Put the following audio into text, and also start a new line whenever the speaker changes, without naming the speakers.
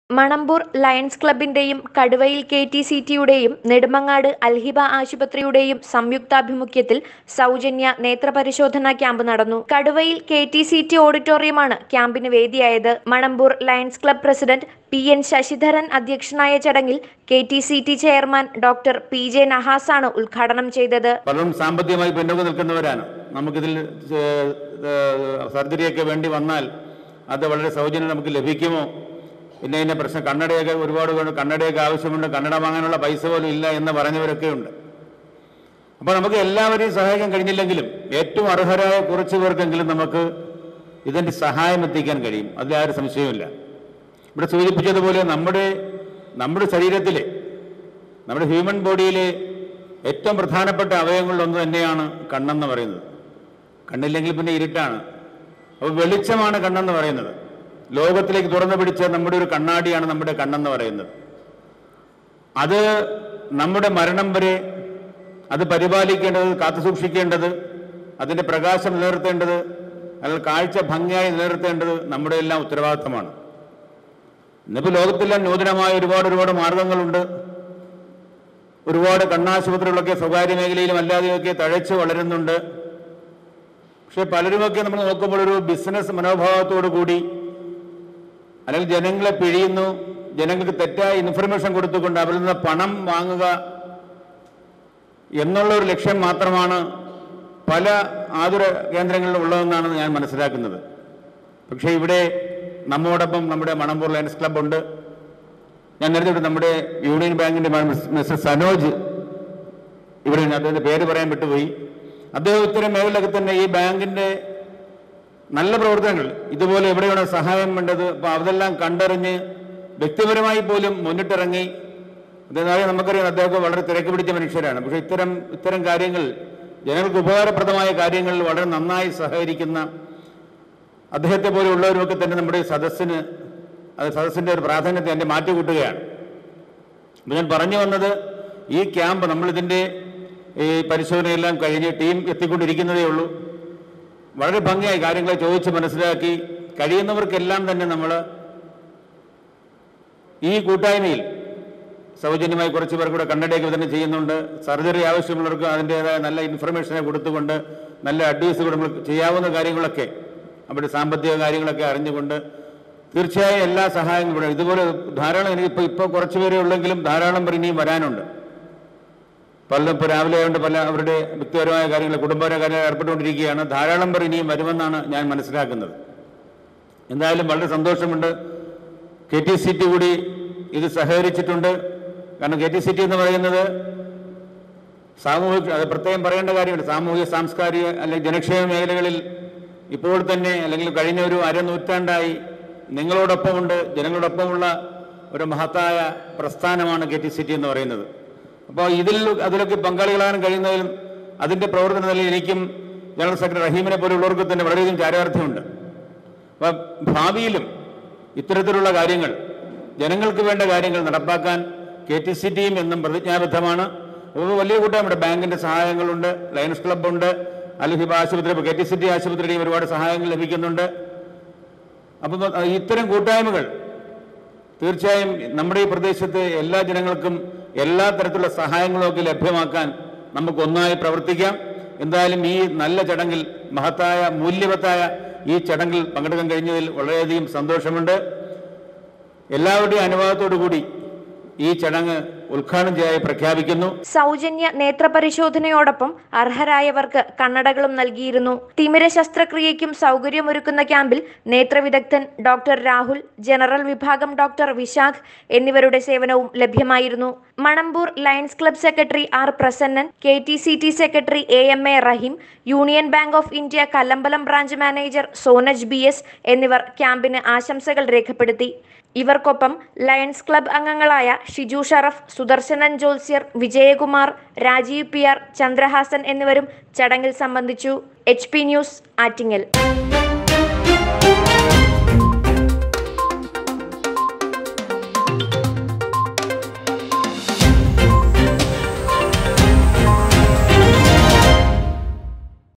Manambur lions ക്ലബിന്റെയും കടുവയിൽ K T C ടിയുടെയും നെടുമങ്ങാട് അൽഹിബ ആശുപത്രിയുടെയും സംയുക്താഭിമുഖ്യത്തിൽ സൗജന്യ നേത്രപരിശോധനാ ക്യാമ്പ് നടന്നു കടുവയിൽ കെ ടി സി ടി ഓഡിറ്റോറിയമാണ് ക്യാമ്പിന് വേദിയായത് Manampur lions club president P N Sasidharan അധ്യക്ഷനായ ചടങ്ങിൽ K T C T chairman doctor P J നഹാസാണ് ഉദ്ഘാടനം ചെയ്തത്
പലരും സാമ്പത്തികമായി പിന്നോക്കം നിൽക്കുന്നവരാണ് നമുക്കിതിൽ ഏഹ്, ഏഹ്, സർജറിയൊക്കെ വേണ്ടി വന്നാൽ അത് വളരെ സൗജന്യം നമുക്ക് ലഭിക്കുമോ പിന്നെ ഇതിൻ്റെ പ്രശ്നം കണ്ണടയൊക്കെ ഒരുപാട് പേര് കണ്ണടയൊക്കെ ആവശ്യമുണ്ട് കണ്ണട വാങ്ങാനുള്ള പൈസ പോലും ഇല്ല എന്ന് പറഞ്ഞവരൊക്കെ ഉണ്ട് അപ്പോൾ നമുക്ക് എല്ലാവരെയും സഹായിക്കാൻ കഴിഞ്ഞില്ലെങ്കിലും ഏറ്റവും അർഹരായ കുറച്ച് പേർക്കെങ്കിലും നമുക്ക് ഇതിൻ്റെ സഹായം എത്തിക്കാൻ കഴിയും അതിൽ ആരും സംശയമില്ല ഇവിടെ സൂചിപ്പിച്ചതുപോലെ നമ്മുടെ നമ്മുടെ ശരീരത്തിലെ നമ്മുടെ ഹ്യൂമൻ ബോഡിയിലെ ഏറ്റവും പ്രധാനപ്പെട്ട അവയവങ്ങളിലൊന്ന് തന്നെയാണ് കണ്ണെന്ന് പറയുന്നത് കണ്ണില്ലെങ്കിൽ പിന്നെ ഇരുട്ടാണ് അപ്പോൾ വെളിച്ചമാണ് കണ്ണെന്ന് പറയുന്നത് ലോകത്തിലേക്ക് തുറന്നു പിടിച്ച നമ്മുടെ ഒരു കണ്ണാടിയാണ് നമ്മുടെ കണ്ണെന്ന് പറയുന്നത് അത് നമ്മുടെ മരണം വരെ അത് പരിപാലിക്കേണ്ടത് കാത്തുസൂക്ഷിക്കേണ്ടത് അതിൻ്റെ പ്രകാശം നിലനിർത്തേണ്ടത് അല്ലെങ്കിൽ കാഴ്ച ഭംഗിയായി നിലനിർത്തേണ്ടത് നമ്മുടെ എല്ലാം ഉത്തരവാദിത്തമാണ് ഇന്നിപ്പോൾ ലോകത്തെല്ലാം നൂതനമായ ഒരുപാട് ഒരുപാട് മാർഗങ്ങളുണ്ട് ഒരുപാട് കണ്ണാശുപത്രികളൊക്കെ സ്വകാര്യ മേഖലയിലും അല്ലാതെയൊക്കെ തഴച്ച് വളരുന്നുണ്ട് പക്ഷെ പലരുമൊക്കെ നമ്മൾ നോക്കുമ്പോൾ ഒരു ബിസിനസ് മനോഭാവത്തോടു കൂടി അല്ലെങ്കിൽ ജനങ്ങളെ പിഴിയുന്നു ജനങ്ങൾക്ക് തെറ്റായ ഇൻഫർമേഷൻ കൊടുത്തുകൊണ്ട് അവരിൽ നിന്ന് പണം വാങ്ങുക എന്നുള്ള ഒരു ലക്ഷ്യം മാത്രമാണ് പല ആതുര കേന്ദ്രങ്ങളിലും ഉള്ളതെന്നാണ് ഞാൻ മനസ്സിലാക്കുന്നത് പക്ഷേ ഇവിടെ നമ്മോടൊപ്പം നമ്മുടെ മണമ്പൂർ ലയൺസ് ക്ലബ് ഉണ്ട് ഞാൻ നേരത്തെ ഇവിടെ നമ്മുടെ യൂണിയൻ ബാങ്കിന്റെ മിസ്റ്റർ സനോജ് ഇവിടെ ഉണ്ട്. അദ്ദേഹത്തിന്റെ പേര് പറയാൻ വിട്ടുപോയി അദ്ദേഹം ഇത്തരം മേഖലയൊക്കെ തന്നെ ഈ ബാങ്കിന്റെ നല്ല പ്രവർത്തനങ്ങൾ ഇതുപോലെ എവിടെയാണ് സഹായം വേണ്ടത് അപ്പോൾ അതെല്ലാം കണ്ടറിഞ്ഞ് വ്യക്തിപരമായി പോലും മുന്നിട്ടിറങ്ങി അതായത് നമുക്കറിയാം അദ്ദേഹം വളരെ തിരക്ക് പിടിച്ച മനുഷ്യരാണ് പക്ഷേ ഇത്തരം ഇത്തരം കാര്യങ്ങൾ ജനങ്ങൾക്ക് ഉപകാരപ്രദമായ കാര്യങ്ങളിൽ വളരെ നന്നായി സഹകരിക്കുന്ന അദ്ദേഹത്തെ പോലെയുള്ളവരുമൊക്കെ തന്നെ നമ്മുടെ ഈ സദസ്സിന് അത് സദസ്സിന്റെ ഒരു പ്രാധാന്യത്തെ എൻ്റെ മാറ്റിക്കൂട്ടുകയാണ് അപ്പോൾ ഞാൻ പറഞ്ഞു വന്നത് ഈ ക്യാമ്പ് നമ്മളിതിൻ്റെ ഈ പരിശോധനയെല്ലാം കഴിഞ്ഞ് ടീം എത്തിക്കൊണ്ടിരിക്കുന്നതേ ഉള്ളൂ വളരെ ഭംഗിയായി കാര്യങ്ങളെ ചോദിച്ച് മനസ്സിലാക്കി കഴിയുന്നവർക്കെല്ലാം തന്നെ നമ്മൾ ഈ കൂട്ടായ്മയിൽ സൗജന്യമായി കുറച്ച് പേർ കൂടെ കണ്ണടയൊക്കെ വിതരണം ചെയ്യുന്നുണ്ട് സർജറി ആവശ്യമുള്ളവർക്ക് അതിൻ്റെതായ നല്ല ഇൻഫർമേഷനെ കൊടുത്തുകൊണ്ട് നല്ല അഡ്വൈസ് കൂടെ നമ്മൾ ചെയ്യാവുന്ന കാര്യങ്ങളൊക്കെ അവിടെ സാമ്പത്തിക കാര്യങ്ങളൊക്കെ അറിഞ്ഞുകൊണ്ട് തീർച്ചയായും എല്ലാ സഹായങ്ങളും ഇവിടെ ഇതുപോലെ ധാരാളം എനിക്ക് ഇപ്പോൾ ഇപ്പോൾ കുറച്ച് പേരേ ഉള്ളെങ്കിലും ധാരാളം പേർ ഇനിയും വരാനുണ്ട് പലരും ഇപ്പോൾ രാവിലെ ആയതുകൊണ്ട് പല അവരുടെ വ്യക്തിപരമായ കാര്യങ്ങൾ കുടുംബപരമായ കാര്യങ്ങൾ ഏർപ്പെട്ടുകൊണ്ടിരിക്കുകയാണ് ധാരാളം പേർ ഇനിയും വരുമെന്നാണ് ഞാൻ മനസ്സിലാക്കുന്നത് എന്തായാലും വളരെ സന്തോഷമുണ്ട് കെ ടി സി ടി കൂടി ഇത് സഹകരിച്ചിട്ടുണ്ട് കാരണം കെ ടി സി ടി എന്ന് പറയുന്നത് സാമൂഹിക അത് പ്രത്യേകം പറയേണ്ട കാര്യമുണ്ട് സാമൂഹിക സാംസ്കാരിക അല്ലെങ്കിൽ ജനക്ഷേമ മേഖലകളിൽ ഇപ്പോൾ തന്നെ അല്ലെങ്കിൽ കഴിഞ്ഞ ഒരു അരനൂറ്റാണ്ടായി നിങ്ങളോടൊപ്പമുണ്ട് ജനങ്ങളോടൊപ്പമുള്ള ഒരു മഹത്തായ പ്രസ്ഥാനമാണ് കെ ടി സി ടി എന്ന് പറയുന്നത് അപ്പോൾ ഇതിൽ അതിലൊക്കെ പങ്കാളികളാകാൻ കഴിയുന്നതിലും അതിൻ്റെ പ്രവർത്തന നിലയിൽ എനിക്കും ജനറൽ സെക്രട്ടറി റഹീമിനെ പോലുള്ളവർക്ക് തന്നെ വളരെയധികം ചാരിതാർത്ഥ്യമുണ്ട് അപ്പം ഭാവിയിലും ഇത്തരത്തിലുള്ള കാര്യങ്ങൾ ജനങ്ങൾക്ക് വേണ്ട കാര്യങ്ങൾ നടപ്പാക്കാൻ കെ ടി സി ടിയും എന്നും പ്രതിജ്ഞാബദ്ധമാണ് ഒരു വലിയ കൂട്ടമുണ്ട് ബാങ്കിന്റെ സഹായങ്ങളുണ്ട് ലയൺസ് ക്ലബ്ബുണ്ട് അൽഹിബ ആശുപത്രി കെ ടി സി ടി ആശുപത്രിയുടെയും ഒരുപാട് സഹായങ്ങൾ ലഭിക്കുന്നുണ്ട് അപ്പം ഇത്തരം കൂട്ടായ്മകൾ തീർച്ചയായും നമ്മുടെ ഈ പ്രദേശത്ത് എല്ലാ ജനങ്ങൾക്കും എല്ലാ തരത്തിലുള്ള സഹായങ്ങളും ഒക്കെ ലഭ്യമാക്കാൻ നമുക്ക് ഒന്നായി പ്രവർത്തിക്കാം എന്തായാലും ഈ നല്ല ചടങ്ങിൽ മഹത്തായ മൂല്യവത്തായ ഈ ചടങ്ങിൽ പങ്കെടുക്കാൻ കഴിഞ്ഞതിൽ വളരെയധികം സന്തോഷമുണ്ട് എല്ലാവരുടെയും അനുവാദത്തോടു കൂടി ഈ ചടങ്ങ് ഉദ്ഘാടനം ചെയ്യായി പ്രഖ്യാപിക്കുന്നു
സൗജന്യ നേത്രപരിശോധനയോടൊപ്പം അർഹരായവർക്ക് കണ്ണടകളും നൽകിയിരുന്നു തിമിര ശസ്ത്രക്രിയയ്ക്കും സൗകര്യമൊരുക്കുന്ന ക്യാമ്പിൽ നേത്രവിദഗ്ധൻ ഡോക്ടർ രാഹുൽ ജനറൽ വിഭാഗം ഡോക്ടർ വിശാഖ് എന്നിവരുടെ സേവനവും ലഭ്യമായിരുന്നു Manampur lions club secretary R Prasannan K T C T secretary A M A Rahim union bank of India Kallambalam branch manager Sonaj B S എന്നിവർ ക്യാമ്പിന് ആശംസകൾ രേഖപ്പെടുത്തി ഇവർക്കൊപ്പം ലയൺസ് ക്ലബ് അംഗങ്ങളായ ഷിജു ഷറഫ് സുദർശനൻ ജോത്സ്യർ വിജയകുമാർ രാജീവ് പി ആർ ചന്ദ്രഹാസൻ എന്നിവരും ചടങ്ങിൽ സംബന്ധിച്ചു എച്ച് പി ന്യൂസ് ആറ്റിങ്ങൽ